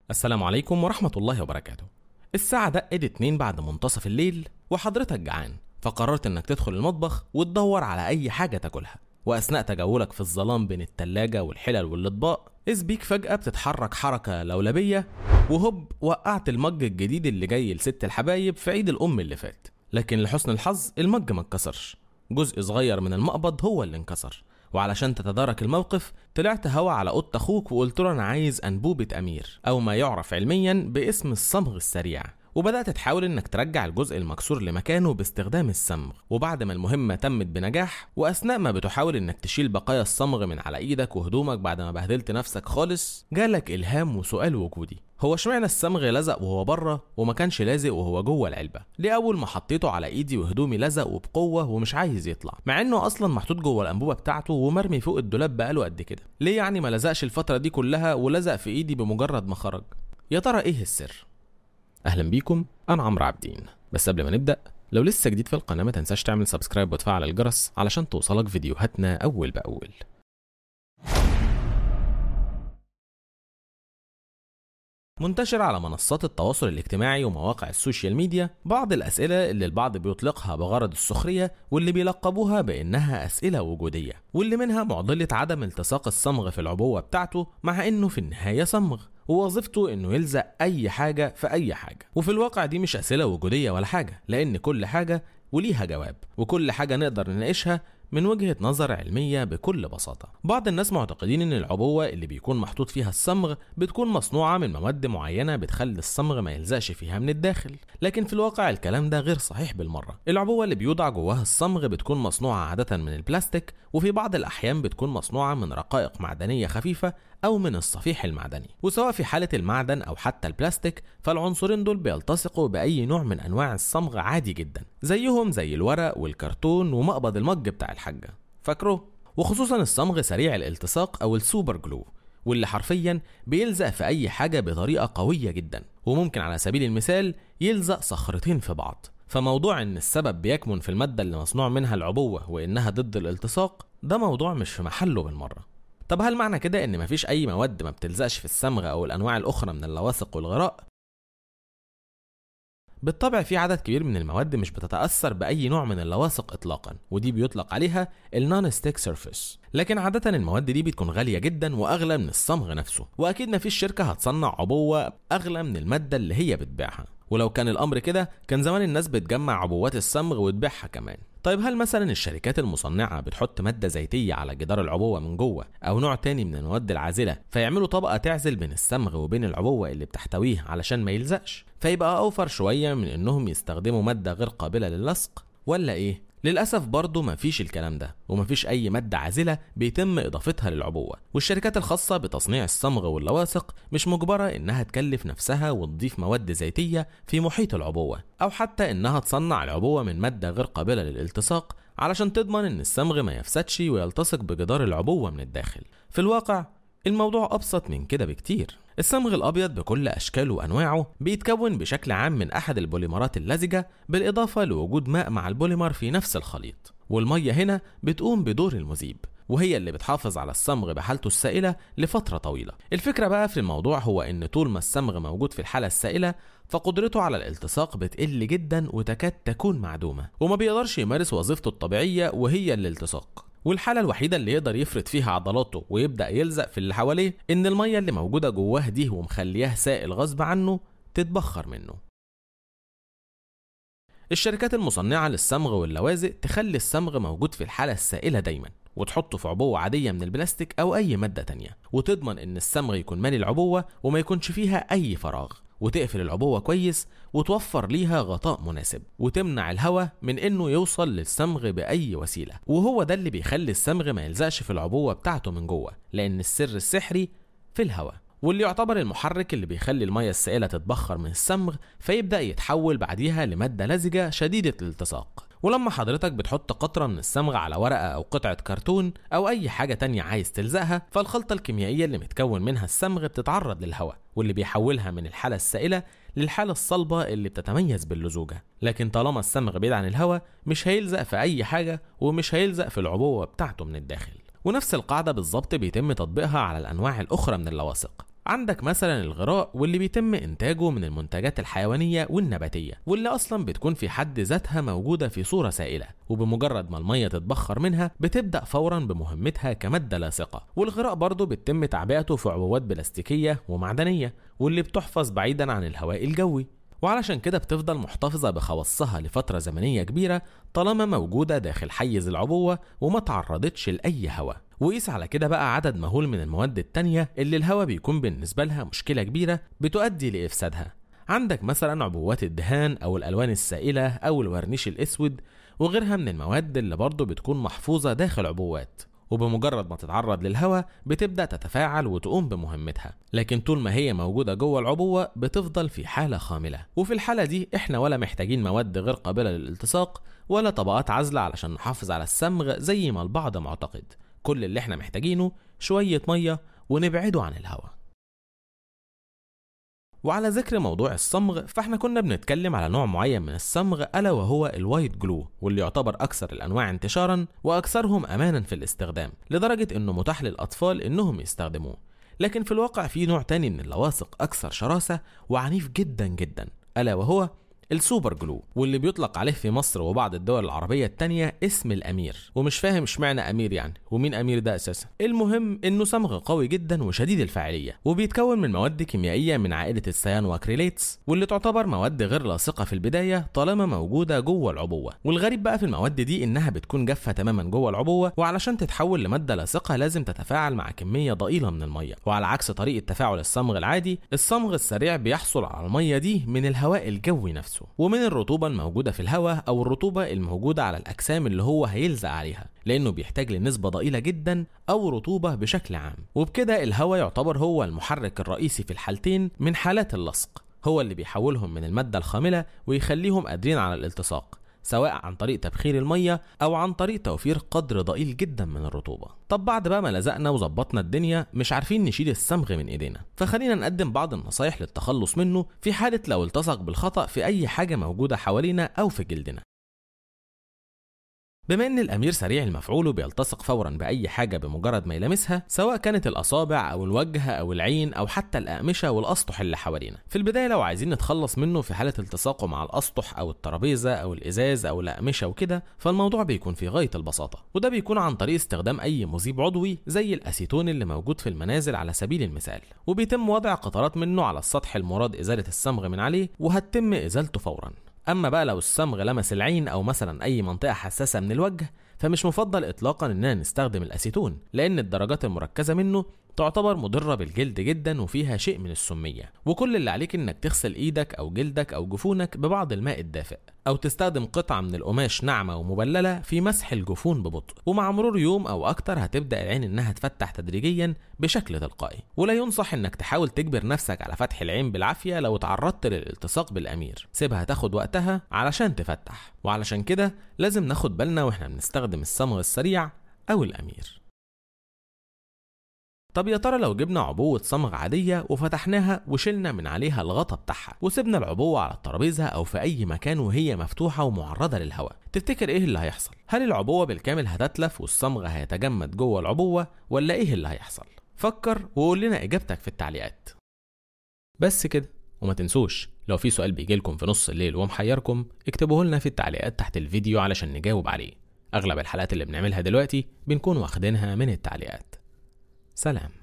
السلام عليكم ورحمة الله وبركاته الساعة دقت اتنين بعد منتصف الليل وحضرتك جعان فقررت انك تدخل المطبخ وتدور على اي حاجة تاكلها واثناء تجولك في الظلام بين التلاجة والحلل والاطباق إذ بيك فجأة بتتحرك حركة لولبية وهوب وقعت المج الجديد اللي جاي لست الحبايب في عيد الأم اللي فات لكن لحسن الحظ المج ما اتكسرش جزء صغير من المقبض هو اللي انكسر وعلشان تتدارك الموقف طلعت هوا على اوضه اخوك وقلت له انا عايز انبوبه امير او ما يعرف علميا باسم الصمغ السريع وبدأت تحاول إنك ترجع الجزء المكسور لمكانه باستخدام الصمغ وبعد ما المهمة تمت بنجاح وأثناء ما بتحاول إنك تشيل بقايا الصمغ من على إيدك وهدومك بعد ما بهدلت نفسك خالص جالك إلهام وسؤال وجودي هو اشمعنى الصمغ لزق وهو بره وما كانش لازق وهو جوه العلبه ليه اول ما حطيته على ايدي وهدومي لزق وبقوه ومش عايز يطلع مع انه اصلا محطوط جوه الانبوبه بتاعته ومرمي فوق الدولاب بقاله قد كده ليه يعني ما لزقش الفتره دي كلها ولزق في ايدي بمجرد ما خرج يا ترى ايه السر اهلا بيكم انا عمرو عابدين بس قبل ما نبدا لو لسه جديد في القناه ما تنساش تعمل سبسكرايب وتفعل الجرس علشان توصلك فيديوهاتنا اول باول منتشر على منصات التواصل الاجتماعي ومواقع السوشيال ميديا بعض الأسئلة اللي البعض بيطلقها بغرض السخرية واللي بيلقبوها بإنها أسئلة وجودية واللي منها معضلة عدم التصاق الصمغ في العبوة بتاعته مع إنه في النهاية صمغ ووظيفته انه يلزق اي حاجة في اي حاجة وفي الواقع دي مش اسئلة وجودية ولا حاجة لان كل حاجة وليها جواب وكل حاجة نقدر نناقشها من وجهة نظر علمية بكل بساطة بعض الناس معتقدين ان العبوة اللي بيكون محطوط فيها الصمغ بتكون مصنوعة من مواد معينة بتخلي الصمغ ما يلزقش فيها من الداخل لكن في الواقع الكلام ده غير صحيح بالمرة العبوة اللي بيوضع جواها الصمغ بتكون مصنوعة عادة من البلاستيك وفي بعض الأحيان بتكون مصنوعة من رقائق معدنية خفيفة أو من الصفيح المعدني وسواء في حالة المعدن أو حتى البلاستيك فالعنصرين دول بيلتصقوا بأي نوع من أنواع الصمغ عادي جدا زيهم زي الورق والكرتون ومقبض المج بتاع الحاجة فاكره؟ وخصوصا الصمغ سريع الالتصاق أو السوبر جلو واللي حرفيا بيلزق في أي حاجة بطريقة قوية جدا وممكن على سبيل المثال يلزق صخرتين في بعض فموضوع ان السبب بيكمن في المادة اللي مصنوع منها العبوة وانها ضد الالتصاق ده موضوع مش في محله بالمرة طب هل معنى كده ان مفيش اي مواد ما بتلزقش في الصمغ او الانواع الاخرى من اللواثق والغراء بالطبع في عدد كبير من المواد مش بتتأثر بأي نوع من اللواثق إطلاقا ودي بيطلق عليها النون ستيك سيرفيس لكن عادة المواد دي بتكون غالية جدا وأغلى من الصمغ نفسه وأكيد مفيش شركة هتصنع عبوة أغلى من المادة اللي هي بتبيعها ولو كان الأمر كده كان زمان الناس بتجمع عبوات الصمغ وتبيعها كمان طيب هل مثلا الشركات المصنعة بتحط مادة زيتية على جدار العبوة من جوه أو نوع تاني من المواد العازلة فيعملوا طبقة تعزل بين الصمغ وبين العبوة اللي بتحتويه علشان ما يلزقش فيبقى أوفر شوية من إنهم يستخدموا مادة غير قابلة للصق ولا إيه؟ للأسف برضه مفيش الكلام ده ومفيش أي مادة عازلة بيتم إضافتها للعبوة والشركات الخاصة بتصنيع الصمغ واللواثق مش مجبرة إنها تكلف نفسها وتضيف مواد زيتية في محيط العبوة أو حتى إنها تصنع العبوة من مادة غير قابلة للالتصاق علشان تضمن إن الصمغ ما يفسدش ويلتصق بجدار العبوة من الداخل في الواقع الموضوع أبسط من كده بكتير الصمغ الأبيض بكل أشكاله وأنواعه بيتكون بشكل عام من أحد البوليمرات اللزجة بالإضافة لوجود ماء مع البوليمر في نفس الخليط والمية هنا بتقوم بدور المذيب وهي اللي بتحافظ على الصمغ بحالته السائلة لفترة طويلة الفكرة بقى في الموضوع هو إن طول ما الصمغ موجود في الحالة السائلة فقدرته على الالتصاق بتقل جدا وتكاد تكون معدومة وما بيقدرش يمارس وظيفته الطبيعية وهي الالتصاق والحالة الوحيدة اللي يقدر يفرد فيها عضلاته ويبدأ يلزق في اللي حواليه إن المية اللي موجودة جواه دي ومخلياه سائل غصب عنه تتبخر منه الشركات المصنعة للصمغ واللوازق تخلي الصمغ موجود في الحالة السائلة دايما وتحطه في عبوة عادية من البلاستيك أو أي مادة تانية وتضمن إن الصمغ يكون مالي العبوة وما يكونش فيها أي فراغ وتقفل العبوة كويس وتوفر ليها غطاء مناسب وتمنع الهواء من انه يوصل للصمغ باي وسيلة وهو ده اللي بيخلي الصمغ ما يلزقش في العبوة بتاعته من جوه لان السر السحري في الهواء واللي يعتبر المحرك اللي بيخلي المية السائلة تتبخر من الصمغ فيبدأ يتحول بعديها لمادة لزجة شديدة الالتصاق ولما حضرتك بتحط قطرة من الصمغ على ورقة أو قطعة كرتون أو أي حاجة تانية عايز تلزقها فالخلطة الكيميائية اللي متكون منها الصمغ بتتعرض للهواء واللي بيحولها من الحالة السائلة للحالة الصلبة اللي بتتميز باللزوجة لكن طالما الصمغ بعيد عن الهواء مش هيلزق في أي حاجة ومش هيلزق في العبوة بتاعته من الداخل ونفس القاعدة بالظبط بيتم تطبيقها على الأنواع الأخرى من اللواثق عندك مثلا الغراء واللي بيتم إنتاجه من المنتجات الحيوانية والنباتية واللي أصلا بتكون في حد ذاتها موجودة في صورة سائلة وبمجرد ما المية تتبخر منها بتبدأ فورا بمهمتها كمادة لاصقة والغراء برضه بيتم تعبئته في عبوات بلاستيكية ومعدنية واللي بتحفظ بعيدا عن الهواء الجوي وعلشان كده بتفضل محتفظة بخواصها لفترة زمنية كبيرة طالما موجودة داخل حيز العبوة وما تعرضتش لأي هواء وقيس على كده بقى عدد مهول من المواد التانية اللي الهواء بيكون بالنسبة لها مشكلة كبيرة بتؤدي لإفسادها عندك مثلا عبوات الدهان أو الألوان السائلة أو الورنيش الأسود وغيرها من المواد اللي برضه بتكون محفوظة داخل عبوات وبمجرد ما تتعرض للهواء بتبدأ تتفاعل وتقوم بمهمتها لكن طول ما هي موجودة جوه العبوة بتفضل في حالة خاملة وفي الحالة دي احنا ولا محتاجين مواد غير قابلة للالتصاق ولا طبقات عازلة علشان نحافظ على الصمغ زي ما البعض معتقد كل اللي احنا محتاجينه شوية مية ونبعده عن الهواء وعلى ذكر موضوع الصمغ فاحنا كنا بنتكلم على نوع معين من الصمغ الا وهو الوايت جلو واللي يعتبر اكثر الانواع انتشارا واكثرهم امانا في الاستخدام لدرجه انه متاح للاطفال انهم يستخدموه لكن في الواقع في نوع تاني من اللواصق اكثر شراسه وعنيف جدا جدا الا وهو السوبر جلو واللي بيطلق عليه في مصر وبعض الدول العربية التانية اسم الأمير ومش فاهم اشمعنى أمير يعني ومين أمير ده أساسا المهم إنه صمغ قوي جدا وشديد الفاعلية وبيتكون من مواد كيميائية من عائلة السيانوأكريليتس واللي تعتبر مواد غير لاصقة في البداية طالما موجودة جوه العبوة والغريب بقى في المواد دي إنها بتكون جافة تماما جوه العبوة وعلشان تتحول لمادة لاصقة لازم تتفاعل مع كمية ضئيلة من المية وعلى عكس طريقة تفاعل الصمغ العادي الصمغ السريع بيحصل على المية دي من الهواء الجوي نفسه ومن الرطوبة الموجودة في الهواء أو الرطوبة الموجودة على الأجسام اللي هو هيلزق عليها لأنه بيحتاج لنسبة ضئيلة جدا أو رطوبة بشكل عام وبكده الهواء يعتبر هو المحرك الرئيسي في الحالتين من حالات اللصق هو اللي بيحولهم من المادة الخاملة ويخليهم قادرين على الالتصاق سواء عن طريق تبخير المية أو عن طريق توفير قدر ضئيل جدا من الرطوبة طب بعد بقى ما لزقنا وظبطنا الدنيا مش عارفين نشيل الصمغ من ايدينا فخلينا نقدم بعض النصايح للتخلص منه في حالة لو التصق بالخطأ في أي حاجة موجودة حوالينا أو في جلدنا بما ان الامير سريع المفعول وبيلتصق فورا باي حاجه بمجرد ما يلمسها سواء كانت الاصابع او الوجه او العين او حتى الاقمشه والاسطح اللي حوالينا في البدايه لو عايزين نتخلص منه في حاله التصاقه مع الاسطح او الترابيزه او الازاز او الاقمشه وكده فالموضوع بيكون في غايه البساطه وده بيكون عن طريق استخدام اي مذيب عضوي زي الاسيتون اللي موجود في المنازل على سبيل المثال وبيتم وضع قطرات منه على السطح المراد ازاله الصمغ من عليه وهتتم ازالته فورا اما بقى لو الصمغ لمس العين او مثلا اي منطقه حساسه من الوجه فمش مفضل اطلاقا اننا نستخدم الاسيتون لان الدرجات المركزه منه تعتبر مضرة بالجلد جدا وفيها شيء من السمية وكل اللي عليك انك تغسل ايدك او جلدك او جفونك ببعض الماء الدافئ او تستخدم قطعة من القماش ناعمة ومبللة في مسح الجفون ببطء ومع مرور يوم او اكتر هتبدأ العين انها تفتح تدريجيا بشكل تلقائي ولا ينصح انك تحاول تجبر نفسك على فتح العين بالعافية لو تعرضت للالتصاق بالامير سيبها تاخد وقتها علشان تفتح وعلشان كده لازم ناخد بالنا واحنا بنستخدم الصمغ السريع او الامير طب يا ترى لو جبنا عبوة صمغ عادية وفتحناها وشلنا من عليها الغطا بتاعها وسيبنا العبوة على الترابيزة أو في أي مكان وهي مفتوحة ومعرضة للهواء تفتكر إيه اللي هيحصل؟ هل العبوة بالكامل هتتلف والصمغ هيتجمد جوه العبوة ولا إيه اللي هيحصل؟ فكر وقول لنا إجابتك في التعليقات بس كده وما تنسوش لو في سؤال بيجيلكم في نص الليل ومحيركم اكتبوه لنا في التعليقات تحت الفيديو علشان نجاوب عليه أغلب الحلقات اللي بنعملها دلوقتي بنكون واخدينها من التعليقات سلام